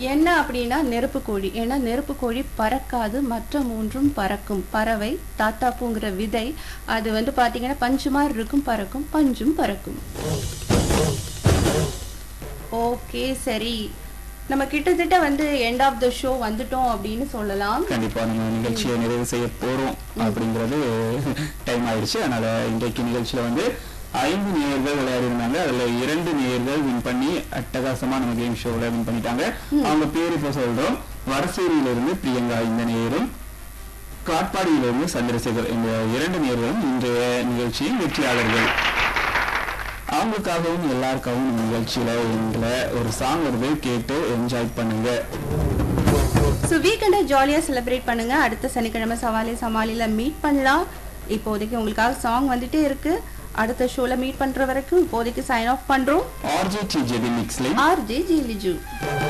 என்ன அப்படின்னா நெருப்பு கோழி ஏன்னா நெருப்பு கோழி பறக்காது மற்ற மூன்றும் பறக்கும் பறவை தாத்தாப்பூங்கிற விதை அது வந்து பாத்தீங்கன்னா பஞ்சு மாதிரி இருக்கும் பறக்கும் பஞ்சும் பறக்கும் ஓகே சரி நம்ம கிட்டத்தட்ட வந்து எண்ட் ஆஃப் த ஷோ வந்துட்டோம் அப்படின்னு சொல்லலாம் கண்டிப்பா நம்ம நிகழ்ச்சியை நிறைவு செய்ய போறோம் அப்படிங்கிறது டைம் ஆயிடுச்சு அதனால இன்றைக்கு நிகழ்ச்சியில வந்து ஐந்து நேயர்கள் விளையாடி இருந்தாங்க அதுல இரண்டு நேயர்கள் வின் பண்ணி அட்டகாசமா நம்ம கேம் ஷோல வின் பண்ணிட்டாங்க அவங்க பேர் இப்ப சொல்றோம் வடசேரியில இருந்து பிரியங்கா இந்த நேயரும் காட்பாடியிலிருந்து சந்திரசேகர் இந்த இரண்டு நேயர்களும் இன்றைய நிகழ்ச்சியின் வெற்றியாளர்கள் அவங்களுக்காகவும் எல்லாருக்காகவும் இந்த நிகழ்ச்சியில எங்களை ஒரு சாங் வருது கேட்டு என்ஜாய் பண்ணுங்க ஸோ வீக்கெண்டை ஜாலியாக செலிப்ரேட் பண்ணுங்க அடுத்த சனிக்கிழமை சவாலி சமாளியில் மீட் பண்ணலாம் இப்போதைக்கு உங்களுக்காக சாங் வந்துட்டே இருக்கு அடுத்த ஷோல மீட் பண்ற வரைக்கும் இப்போதைக்கு சைன் ஆஃப் பண்றோம் ஆர்ஜி டி ஜெபி மிக்ஸ்லிங் ஆர் ஜே ஜி லிஜு